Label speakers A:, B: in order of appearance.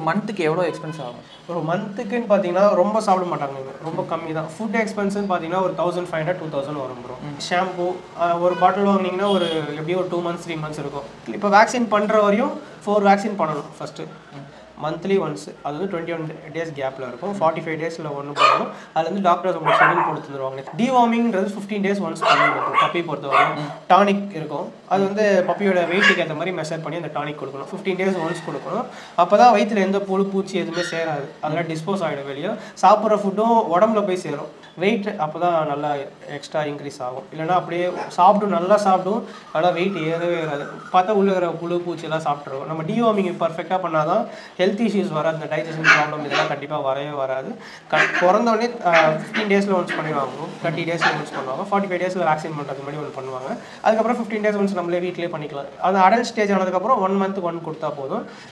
A: மந்த்துக்கு எவ்வளோ எக்ஸ்பென்ஸ் ஆகும்
B: ஒரு மந்த்துக்குன்னு பார்த்தீங்கன்னா ரொம்ப சாப்பிட மாட்டாங்க இங்க. ரொம்ப கம்மி தான் ஃபுட் எக்ஸ்பென்ஸ்னு பார்த்தீங்கன்னா ஒரு thousand five hundred two thousand வரும் ப்ரோ ஷாம்பு ஒரு பாட்டில் வாங்குனீங்கன்னா ஒரு எப்படியும் ஒரு டூ மந்த்ஸ் த்ரீ மந்த்ஸ் இருக்கும் இப்போ வேக்சின் பண்ணுற வரையும் ஃபோர் வேக்சின் பண்ணணும் ஃபஸ்ட்டு மந்த்லி ஒன்ஸ் அது வந்து டுவெண்ட்டி ஒன் டேஸ் கேப்பில் இருக்கும் ஃபார்ட்டி ஃபைவ் டேஸில் ஒன்று பண்ணணும் அதில் வந்து டாக்டர்ஸ் உங்களுக்கு ஷெடியூல் கொடுத்து தருவாங்க டிவார்மிங்கிறது ஃபிஃப்டீன் டேஸ் ஒன்ஸ் பண்ணிருக்கும் பப்பி பொறுத்தவரை டானிக் இருக்கும் அது வந்து பப்பியோட வெயிட்டுக்கு ஏற்ற மாதிரி மெஷர் பண்ணி அந்த டானிக் கொடுக்கணும் ஃபிஃப்டீன் டேஸ் ஒன்ஸ் கொடுக்கணும் அப்போ தான் வயிற்றுல எந்த புழு பூச்சி எதுவுமே சேராது அதெல்லாம் டிஸ்போஸ் ஆகிடும் வெளியே சாப்பிட்ற ஃபுட்டும் உடம்புல போய் சேரும் வெயிட் அப்போ தான் நல்லா எக்ஸ்ட்ரா இன்க்ரீஸ் ஆகும் இல்லைன்னா அப்படியே சாப்பிடும் நல்லா சாப்பிடும் ஆனால் வெயிட் ஏறவே ஏறாது பார்த்தா உள்ள இருக்கிற புழு பூச்சி எல்லாம் சாப்பிட்ருவோம் நம்ம டிவார்மிங் பர்ஃபெக்டாக பண்ணால் தான் ஹெல்த் இஷ்யூஸ் வராது இந்த டைஜஷன் ப்ராப்ளம் இதெல்லாம் கண்டிப்பாக வரவே வராது க பிறந்தோடனே ஃபிஃப்டீன் டேஸில் ஒன்ஸ் பண்ணிடுவாங்க தேர்ட்டி டேஸில் ஒன்ஸ் பண்ணுவாங்க ஃபார்ட்டி ஃபைவ் டேஸில் வேக்சின் பண்ணுறது மாதிரி ஒன்று பண்ணுவாங்க அதுக்கப்புறம் ஃபிஃப்டீன் டேஸ் ஒன்ஸ் நம்மளே வீட்டிலே பண்ணிக்கலாம் அது அடல்ட் ஸ்டேஜ் ஆனதுக்கப்புறம் ஒன் மந்த்துக்கு ஒன் கொடுத்தா போதும்